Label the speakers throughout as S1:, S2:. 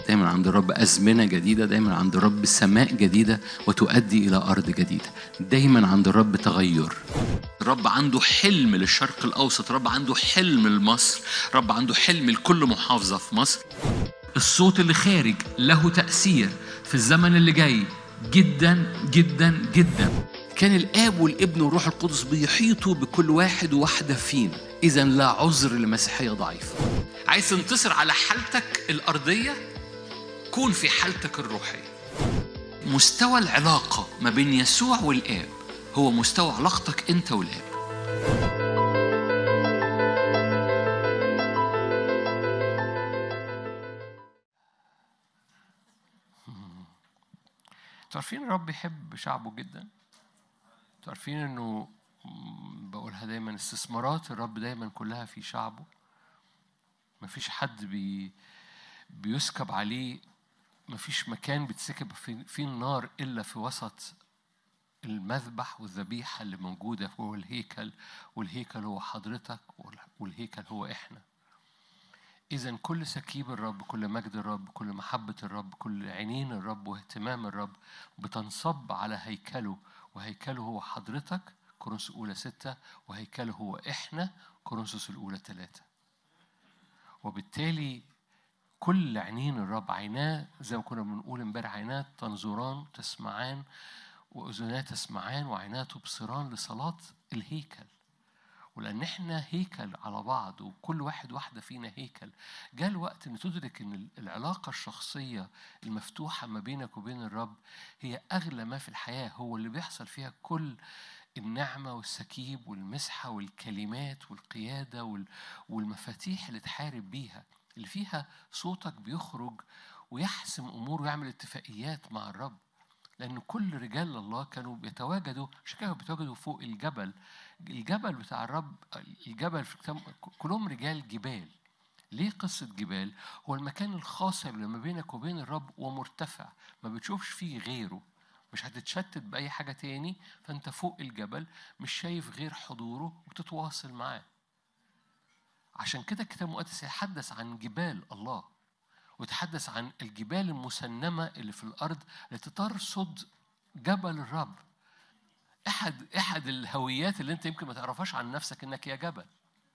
S1: دايما عند الرب أزمنة جديدة دايما عند الرب سماء جديدة وتؤدي إلى أرض جديدة دايما عند الرب تغير الرب عنده حلم للشرق الأوسط الرب عنده حلم لمصر الرب عنده حلم لكل محافظة في مصر الصوت اللي خارج له تأثير في الزمن اللي جاي جدا جدا جدا كان الآب والابن والروح القدس بيحيطوا بكل واحد وواحدة فينا إذا لا عذر لمسيحية ضعيفة عايز تنتصر على حالتك الأرضية كون في حالتك الروحية مستوى العلاقة ما بين يسوع والآب هو مستوى علاقتك أنت والآب
S2: عارفين الرب يحب شعبه جدا عارفين انه م- بقولها دايما استثمارات الرب دايما كلها في شعبه مفيش حد بي بيسكب عليه مفيش مكان بتسكب في- فيه النار الا في وسط المذبح والذبيحه اللي موجوده هو الهيكل والهيكل هو حضرتك وال- والهيكل هو احنا إذا كل سكيب الرب كل مجد الرب كل محبة الرب كل عينين الرب واهتمام الرب بتنصب على هيكله وهيكله هو حضرتك كورنثوس الأولى ستة وهيكله هو إحنا كورنثوس الأولى ثلاثة وبالتالي كل عينين الرب عيناه زي ما كنا بنقول امبارح عيناه تنظران تسمعان وأذناه تسمعان وعيناه تبصران لصلاة الهيكل ولأن احنا هيكل على بعض وكل واحد واحدة فينا هيكل جاء الوقت ان تدرك ان العلاقة الشخصية المفتوحة ما بينك وبين الرب هي أغلى ما في الحياة هو اللي بيحصل فيها كل النعمة والسكيب والمسحة والكلمات والقيادة وال- والمفاتيح اللي تحارب بيها اللي فيها صوتك بيخرج ويحسم أمور ويعمل اتفاقيات مع الرب لأن كل رجال الله كانوا بيتواجدوا عشان كده بيتواجدوا فوق الجبل الجبل بتاع الرب الجبل في الكتاب كلهم رجال جبال ليه قصة جبال؟ هو المكان الخاص اللي ما بينك وبين الرب ومرتفع ما بتشوفش فيه غيره مش هتتشتت بأي حاجة تاني فأنت فوق الجبل مش شايف غير حضوره وتتواصل معاه عشان كده الكتاب المقدس يتحدث عن جبال الله ويتحدث عن الجبال المسنمة اللي في الأرض التي ترصد جبل الرب احد احد الهويات اللي انت يمكن ما تعرفهاش عن نفسك انك يا جبل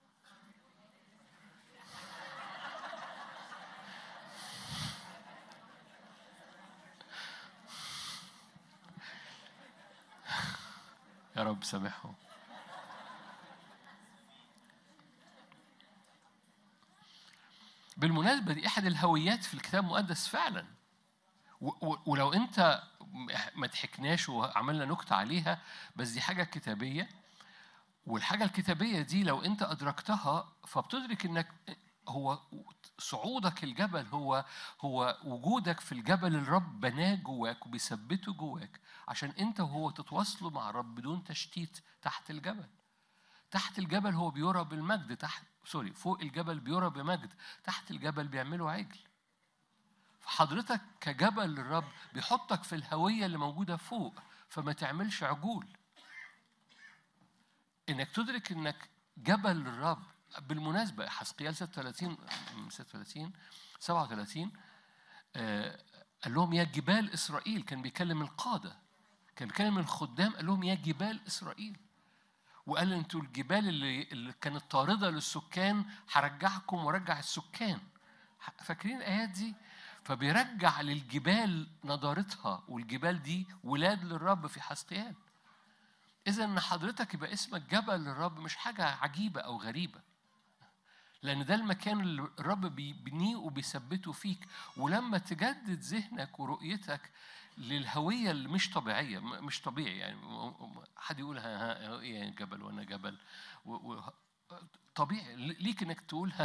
S2: يا رب سامحهم بالمناسبة دي أحد الهويات في الكتاب المقدس فعلا و- و- ولو أنت ما ضحكناش وعملنا نكتة عليها بس دي حاجة كتابية والحاجة الكتابية دي لو أنت أدركتها فبتدرك إنك هو صعودك الجبل هو هو وجودك في الجبل الرب بناه جواك وبيثبته جواك عشان أنت وهو تتواصلوا مع الرب بدون تشتيت تحت الجبل. تحت الجبل هو بيرى بالمجد تحت سوري فوق الجبل بيرى بمجد تحت الجبل بيعملوا عجل. فحضرتك كجبل للرب بيحطك في الهوية اللي موجودة فوق فما تعملش عجول. انك تدرك انك جبل للرب بالمناسبه حسقيال 36 36 37 آه، قال لهم يا جبال اسرائيل كان بيكلم القاده كان بيكلم الخدام قال لهم يا جبال اسرائيل وقال انتوا الجبال اللي, اللي كانت طارده للسكان هرجعكم وارجع السكان فاكرين الايات دي فبيرجع للجبال نضارتها والجبال دي ولاد للرب في حسقيال إذا إن حضرتك يبقى اسمك جبل للرب مش حاجة عجيبة أو غريبة. لأن ده المكان اللي الرب بيبنيه وبيثبته فيك، ولما تجدد ذهنك ورؤيتك للهوية اللي مش طبيعية، م- مش طبيعي يعني م- م- حد يقول ها ها إيه جبل وأنا جبل و- و- طبيعي ليك إنك تقول ها